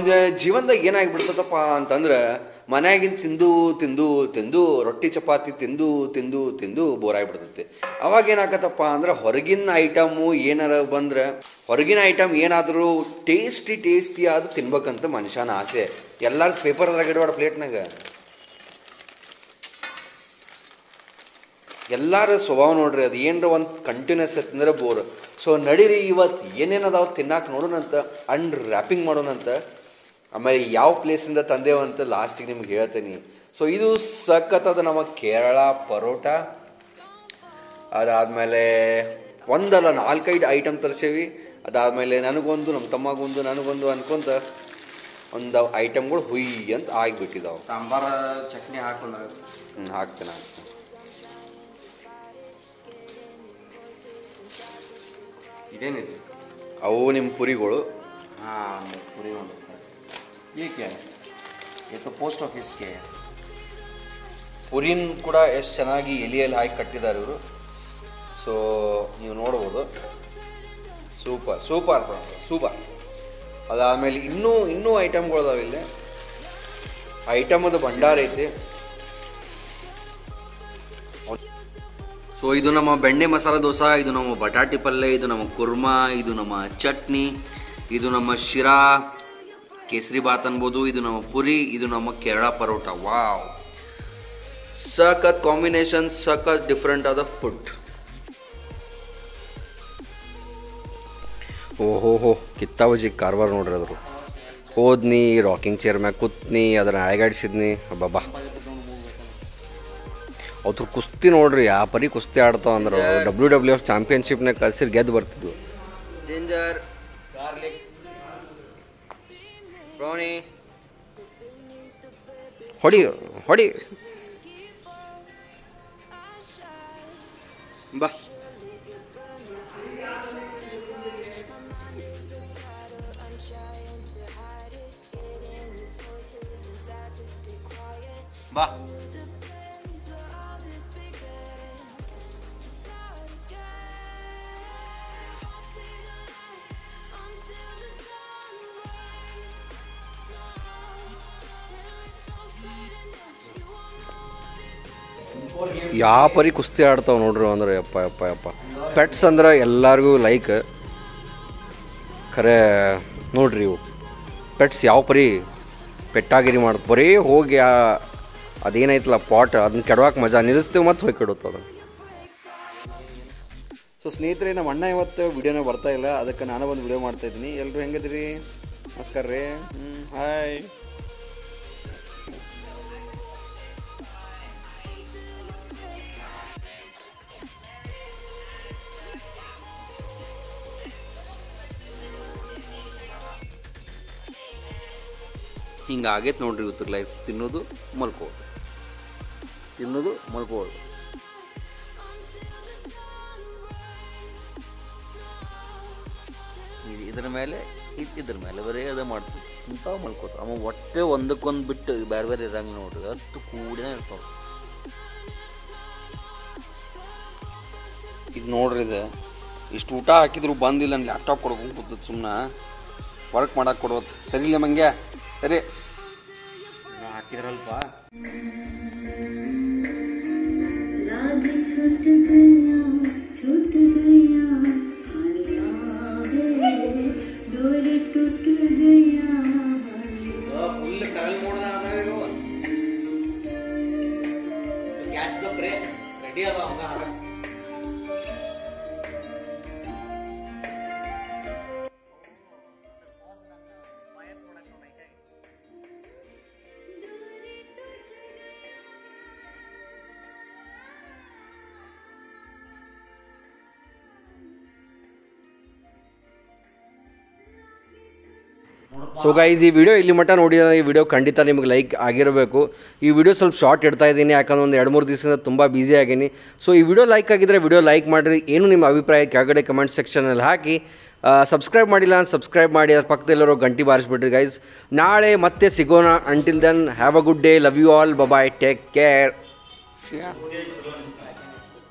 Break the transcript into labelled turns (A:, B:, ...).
A: ನಮ್ಮ ಜೀವನದಾಗ ಏನಾಗ್ಬಿಡ್ತದಪ್ಪ ಅಂತಂದ್ರೆ ಮನ್ಯಾಗಿನ ತಿಂದು ತಿಂದು ತಿಂದು ರೊಟ್ಟಿ ಚಪಾತಿ ತಿಂದು ತಿಂದು ತಿಂದು ಬೋರ್ ಆಗ್ಬಿಡ್ತೈತಿ ಅವಾಗ ಏನಾಗತ್ತಪ್ಪ ಅಂದ್ರೆ ಹೊರಗಿನ ಐಟಮು ಏನಾರ ಬಂದ್ರೆ ಹೊರಗಿನ ಐಟಮ್ ಏನಾದರೂ ಟೇಸ್ಟಿ ಟೇಸ್ಟಿ ಆದ್ರೂ ತಿನ್ಬೇಕಂತ ಮನುಷ್ಯನ ಆಸೆ ಎಲ್ಲಾರು ಪೇಪರ್ದಾಗ ಇಡಬೇಡ ಪ್ಲೇಟ್ನಾಗ ಎಲ್ಲಾರ ಸ್ವಭಾವ ನೋಡ್ರಿ ಅದು ಏನರ ಒಂದು ಕಂಟಿನ್ಯೂಸ್ ಅಂದ್ರೆ ಬೋರ್ ಸೊ ನಡೀರಿ ಇವತ್ತು ಏನೇನದಾವ ತಿನ್ನಾಕ ನೋಡೋಣಂತ ಅಂಡ್ ರ್ಯಾಪಿಂಗ್ ಮಾಡೋಣಂತ ಆಮೇಲೆ ಯಾವ ಪ್ಲೇಸಿಂದ ತಂದೇವಂತ ಲಾಸ್ಟಿಗೆ ನಿಮ್ಗೆ ಹೇಳ್ತೀನಿ ಸೊ ಇದು ಸಖತ್ತದ ನಮ್ಮ ಕೇರಳ ಪರೋಟ ಅದಾದ್ಮೇಲೆ ಒಂದಲ್ಲ ನಾಲ್ಕೈದು ಐಟಮ್ ತರಿಸೇವಿ ಅದಾದ್ಮೇಲೆ ನನಗೊಂದು ನಮ್ಮ ತಮ್ಮಗೊಂದು ನನಗೊಂದು ಅನ್ಕೊಂತ ಒಂದು ಐಟಮ್ಗಳು ಹುಯ್ ಅಂತ ಆಗಿಬಿಟ್ಟಿದಾವೆ
B: ಸಾಂಬಾರ ಚಟ್ನಿ ಹಾಕೊಂಡ
A: ಹ್ಞೂ ಹಾಕ್ತೇನೆ ಹಾಕ್ತೇನೆ
B: ಇದೇನಿದೆ
A: ಅವು ನಿಮ್ಮ ಪುರಿಗಳು
B: ಹಾ ಪುರಿ ಒಂದು ಏಕೆ ಇದು ಪೋಸ್ಟ್ ಆಫೀಸ್ಗೆ
A: ಪುರಿನ್ ಕೂಡ ಎಷ್ಟು ಚೆನ್ನಾಗಿ ಎಲೆಯಲ್ಲಿ ಹಾಕಿ ಕಟ್ಟಿದ್ದಾರೆ ಇವರು ಸೊ ನೀವು ನೋಡ್ಬೋದು ಸೂಪರ್ ಸೂಪರ್ ಸೂಪರ್ ಅದಾದಮೇಲೆ ಇನ್ನೂ ಇನ್ನೂ ಐಟಮ್ಗಳು ಅದಾವೆ ಇಲ್ಲಿ ಐಟಮದ ಭಂಡಾರ ಐತಿ ಸೊ ಇದು ನಮ್ಮ ಬೆಣ್ಣೆ ಮಸಾಲ ದೋಸೆ ಇದು ನಮ್ಮ ಬಟಾಟಿ ಪಲ್ಯ ಇದು ನಮ್ಮ ಕುರ್ಮಾ ಇದು ನಮ್ಮ ಚಟ್ನಿ ಇದು ನಮ್ಮ ಶಿರಾ ಕೇಸರಿ ಬಾತ್ ಅನ್ಬೋದು ಇದು ನಮ್ಮ ಪುರಿ ಇದು ನಮ್ಮ ಕೇರಳ ಪರೋಟ ವಾವ್ ಸಖತ್ ಕಾಂಬಿನೇಷನ್ ಸಖತ್ ಡಿಫ್ರೆಂಟ್ ಆದ ಫುಡ್ ಓಹೋ ಹೋ ಕಿತ್ತಾವಜಿ ಕಾರ್ವಾರ ನೋಡ್ರಿ ಅದ್ರು ಹೋದ್ನಿ ರಾಕಿಂಗ್ ಚೇರ್ ಮ್ಯಾಗ ಕೂತ್ನಿ ಅದನ್ನ ಅಳಗಾಡಿಸಿದ್ನಿ ಬಾಬಾ ಅವ್ರ ಕುಸ್ತಿ ನೋಡ್ರಿ ಆ ಪರಿ ಕುಸ್ತಿ ಆಡ್ತಾವ ಅಂದ್ರೆ ಡಬ್ಲ್ಯೂ ಡಬ್ಲ್ಯೂ ಎಫ್ ಚಾಂಪಿಯನ್ಶಿಪ್ನಾಗ ಕಲ್ಸಿರ್ ಗೆದ್ದು ಬರ್ತಿದ್ವು ಡೇಂಜರ್ ಬ್ರೌನಿ ಹೊಡಿ ಹೊಡಿ ಬಾ ಬಾ ಯಾವ ಪರಿ ಕುಸ್ತಿ ಆಡ್ತಾವ ನೋಡ್ರಿ ಅಂದ್ರೆ ಯಪ್ಪ ಯಪ್ಪ ಯಪ್ಪ ಪೆಟ್ಸ್ ಅಂದ್ರೆ ಎಲ್ಲರಿಗೂ ಲೈಕ್ ಖರೆ ನೋಡ್ರಿ ಇವು ಪೆಟ್ಸ್ ಯಾವ ಪರಿ ಪೆಟ್ಟಾಗಿರಿ ಮಾಡ್ತ ಬರೀ ಹೋಗಿ ಆ ಅದೇನೈತಲ್ಲ ಪಾಟ್ ಅದನ್ನ ಕೆಡವಾಕ ಮಜಾ ನಿಲ್ಲಿಸ್ತೀವಿ ಮತ್ತೆ ಹೋಗಿ ಕೆಡುತ್ತೆ ಅದನ್ನು ಸೊ ಸ್ನೇಹಿತರೆ ನಮ್ಮ ಅಣ್ಣ ಇವತ್ತು ವಿಡಿಯೋನ ಬರ್ತಾ ಇಲ್ಲ ಅದಕ್ಕೆ ನಾನು ಒಂದು ವಿಡಿಯೋ ಮಾಡ್ತಾ ಇದ್ದೀನಿ ಎಲ್ಲರೂ ಹೆಂಗದ್ರಿ ನಮಸ್ಕಾರ ರೀ ಹ್ಞೂ ಹಾಯ್ ಹಿಂಗೆ ಆಗೈತೆ ನೋಡ್ರಿ ಇವತ್ತು ಲೈಫ್ ತಿನ್ನೋದು ಮಲ್ಕೋದು ತಿನ್ನೋದು ಮಲ್ಕೋದು ಇದು ಇದ್ರ ಮೇಲೆ ಇದ್ ಇದ್ರ ಮೇಲೆ ಬರೀ ಅದೇ ಮಾಡ್ತೀವಿ ಇಂಥವು ಮಲ್ಕೋತ ಅವ ಹೊಟ್ಟೆ ಒಂದಕ್ಕೊಂದು ಬಿಟ್ಟು ಬೇರೆ ಬೇರೆ ಇರಂಗ ನೋಡ್ರಿ ಹತ್ತು ಕೂಡಿನೇ ಇರ್ತಾವ ಇದು ನೋಡ್ರಿ ಇದು ಇಷ್ಟು ಊಟ ಹಾಕಿದ್ರು ಬಂದಿಲ್ಲ ನನ್ನ ಲ್ಯಾಪ್ಟಾಪ್ ಕೊಡ್ಕೊಂಡು ಕೂತದ ಸುಮ್ಮನೆ ವರ್ಕ್ ಮಾಡಕ್ಕೆ ಕೊಡೋದು ಸರಿ ಇಲ್ಲ ಮಂಗ್ಯ ಸರಿ
B: ಹಾಕಿದ್ರಲ್ಪ
C: लाग छूट गया छूट गया हरिया रे डोर टूट गया हरिया
B: ಫುಲ್ ಕರಲ್ ಮೂಡ್ದ ಅದಾವ ಗ್ಯಾಸ್ ದಪ್ರೆ ರೆಡಿ ಅದ ಅವಾಗ ಹಾಕಕ್.
A: ಸೊ ಗೈಸ್ ಈ ವಿಡಿಯೋ ಇಲ್ಲಿ ಮಟ್ಟ ನೋಡಿದ್ರೆ ಈ ವಿಡಿಯೋ ಖಂಡಿತ ನಿಮಗೆ ಲೈಕ್ ಆಗಿರಬೇಕು ಈ ವಿಡಿಯೋ ಸ್ವಲ್ಪ ಶಾರ್ಟ್ ಇಡ್ತಾ ಇದ್ದೀನಿ ಯಾಕಂದ್ರೆ ಒಂದು ಎರಡು ಮೂರು ದಿವಸದಿಂದ ತುಂಬ ಬ್ಯುಸಿ ಆಗೀನಿ ಸೊ ಈ ವಿಡಿಯೋ ಲೈಕ್ ಆಗಿದ್ರೆ ವಿಡಿಯೋ ಲೈಕ್ ಮಾಡಿರಿ ಏನು ನಿಮ್ಮ ಅಭಿಪ್ರಾಯ ಕೆಳಗಡೆ ಕಮೆಂಟ್ ಸೆಕ್ಷನಲ್ಲಿ ಹಾಕಿ ಸಬ್ಸ್ಕ್ರೈಬ್ ಮಾಡಿಲ್ಲ ಅಂತ ಸಬ್ಸ್ಕ್ರೈಬ್ ಮಾಡಿ ಅದ್ರ ಪಕ್ಕದಲ್ಲಿರೋ ಗಂಟಿ ಬಾರಿಸ್ಬಿಡ್ರಿ ಗೈಸ್ ನಾಳೆ ಮತ್ತೆ ಸಿಗೋಣ until then have a good day love you all bye bye take care